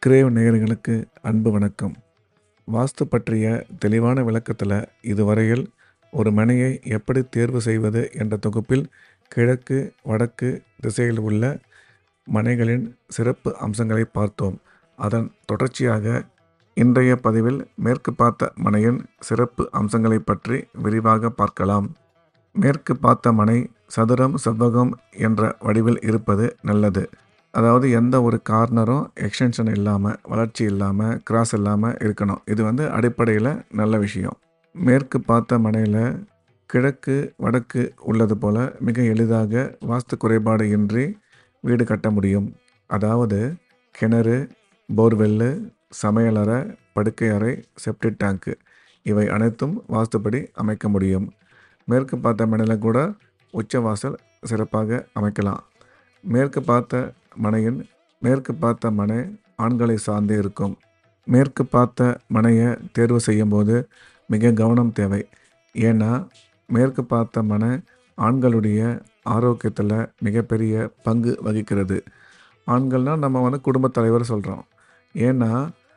grave நேயர்களுக்கு அன்பு வணக்கம் வாஸ்து பற்றிய தெளிவான விளக்கத்தில் இதுவரையில் ஒரு மனையை எப்படி தேர்வு செய்வது என்ற தொகுப்பில் கிழக்கு வடக்கு திசையில் உள்ள மனைகளின் சிறப்பு அம்சங்களை பார்த்தோம் அதன் தொடர்ச்சியாக இன்றைய பதிவில் மேற்கு பார்த்த மனையின் சிறப்பு அம்சங்களை பற்றி விரிவாக பார்க்கலாம் மேற்கு பார்த்த மனை சதுரம் செவ்வகம் என்ற வடிவில் இருப்பது நல்லது அதாவது எந்த ஒரு கார்னரும் எக்ஸ்டென்ஷன் இல்லாமல் வளர்ச்சி இல்லாமல் கிராஸ் இல்லாமல் இருக்கணும் இது வந்து அடிப்படையில் நல்ல விஷயம் மேற்கு பார்த்த மனையில் கிழக்கு வடக்கு உள்ளது போல் மிக எளிதாக வாஸ்து குறைபாடு இன்றி வீடு கட்ட முடியும் அதாவது கிணறு போர்வெல்லு சமையலறை படுக்கை அறை செப்டிக் டேங்க்கு இவை அனைத்தும் வாஸ்துப்படி அமைக்க முடியும் மேற்கு பார்த்த மனையில் கூட உச்சவாசல் சிறப்பாக அமைக்கலாம் மேற்கு பார்த்த மனையின் மேற்கு பார்த்த மனை ஆண்களை சார்ந்து இருக்கும் மேற்கு பார்த்த மனையை தேர்வு செய்யும்போது மிக கவனம் தேவை ஏன்னா மேற்கு பார்த்த மனை ஆண்களுடைய ஆரோக்கியத்தில் மிகப்பெரிய பங்கு வகிக்கிறது ஆண்கள்னால் நம்ம வந்து குடும்பத் தலைவர் சொல்கிறோம் ஏன்னா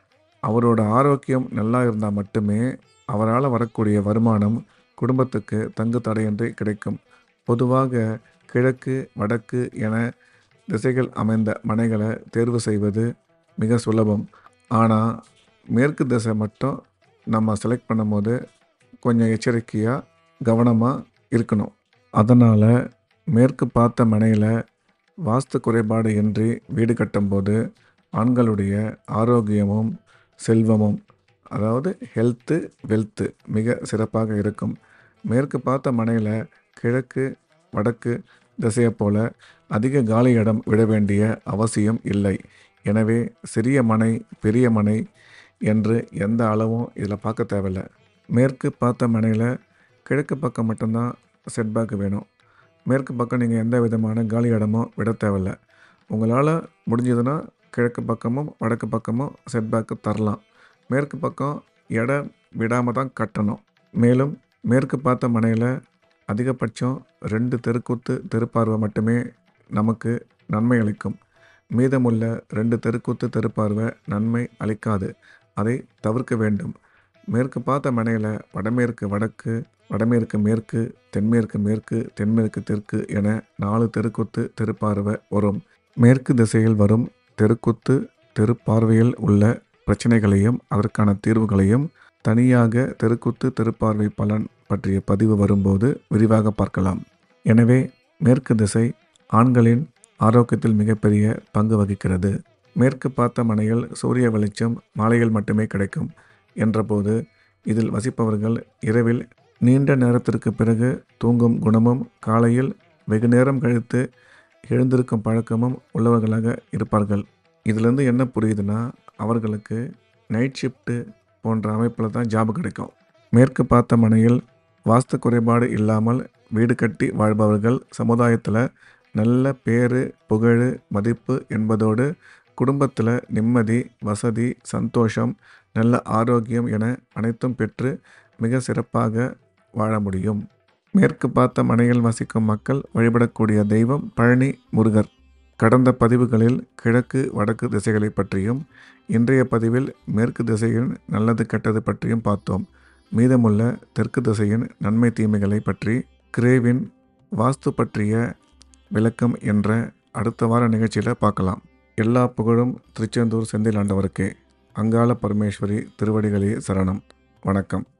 அவரோட ஆரோக்கியம் நல்லா இருந்தால் மட்டுமே அவரால் வரக்கூடிய வருமானம் குடும்பத்துக்கு தங்கு தடையின்றி கிடைக்கும் பொதுவாக கிழக்கு வடக்கு என திசைகள் அமைந்த மனைகளை தேர்வு செய்வது மிக சுலபம் ஆனால் மேற்கு திசை மட்டும் நம்ம செலக்ட் பண்ணும்போது கொஞ்சம் எச்சரிக்கையாக கவனமாக இருக்கணும் அதனால் மேற்கு பார்த்த மனையில் வாஸ்து குறைபாடு இன்றி வீடு கட்டும்போது ஆண்களுடைய ஆரோக்கியமும் செல்வமும் அதாவது ஹெல்த்து வெல்த்து மிக சிறப்பாக இருக்கும் மேற்கு பார்த்த மனையில் கிழக்கு வடக்கு திசையை போல அதிக காலி இடம் விட வேண்டிய அவசியம் இல்லை எனவே சிறிய மனை பெரிய மனை என்று எந்த அளவும் இதில் பார்க்க தேவையில்லை மேற்கு பார்த்த மனையில் கிழக்கு பக்கம் மட்டும்தான் செட்பேக் வேணும் மேற்கு பக்கம் நீங்கள் எந்த விதமான காலி இடமும் விட தேவையில்லை உங்களால் முடிஞ்சதுன்னா கிழக்கு பக்கமும் வடக்கு பக்கமும் செட்பேக்கு தரலாம் மேற்கு பக்கம் இடம் விடாமல் தான் கட்டணும் மேலும் மேற்கு பார்த்த மனையில் அதிகபட்சம் ரெண்டு தெருக்கூத்து தெருப்பார்வை மட்டுமே நமக்கு நன்மை அளிக்கும் மீதமுள்ள ரெண்டு தெருக்கூத்து தெருப்பார்வை நன்மை அளிக்காது அதை தவிர்க்க வேண்டும் மேற்கு பார்த்த மனையில் வடமேற்கு வடக்கு வடமேற்கு மேற்கு தென்மேற்கு மேற்கு தென்மேற்கு தெற்கு என நாலு தெருக்குத்து தெருப்பார்வை வரும் மேற்கு திசையில் வரும் தெருக்குத்து தெருப்பார்வையில் உள்ள பிரச்சனைகளையும் அதற்கான தீர்வுகளையும் தனியாக தெருக்குத்து தெருப்பார்வை பலன் பற்றிய பதிவு வரும்போது விரிவாக பார்க்கலாம் எனவே மேற்கு திசை ஆண்களின் ஆரோக்கியத்தில் மிகப்பெரிய பங்கு வகிக்கிறது மேற்கு பார்த்த மனையில் சூரிய வெளிச்சம் மாலையில் மட்டுமே கிடைக்கும் என்றபோது இதில் வசிப்பவர்கள் இரவில் நீண்ட நேரத்திற்கு பிறகு தூங்கும் குணமும் காலையில் வெகு நேரம் கழித்து எழுந்திருக்கும் பழக்கமும் உள்ளவர்களாக இருப்பார்கள் இதிலேருந்து என்ன புரியுதுன்னா அவர்களுக்கு நைட் ஷிஃப்ட்டு போன்ற அமைப்பில் தான் ஜாப் கிடைக்கும் மேற்கு பார்த்த மனையில் வாஸ்து குறைபாடு இல்லாமல் வீடு கட்டி வாழ்பவர்கள் சமுதாயத்தில் நல்ல பேரு புகழ் மதிப்பு என்பதோடு குடும்பத்தில் நிம்மதி வசதி சந்தோஷம் நல்ல ஆரோக்கியம் என அனைத்தும் பெற்று மிக சிறப்பாக வாழ முடியும் மேற்கு பார்த்த மனையில் வசிக்கும் மக்கள் வழிபடக்கூடிய தெய்வம் பழனி முருகர் கடந்த பதிவுகளில் கிழக்கு வடக்கு திசைகளை பற்றியும் இன்றைய பதிவில் மேற்கு திசையின் நல்லது கெட்டது பற்றியும் பார்த்தோம் மீதமுள்ள தெற்கு திசையின் நன்மை தீமைகளை பற்றி கிரேவின் வாஸ்து பற்றிய விளக்கம் என்ற அடுத்த வார நிகழ்ச்சியில் பார்க்கலாம் எல்லா புகழும் திருச்செந்தூர் செந்தில் ஆண்டவருக்கே அங்காள பரமேஸ்வரி திருவடிகளே சரணம் வணக்கம்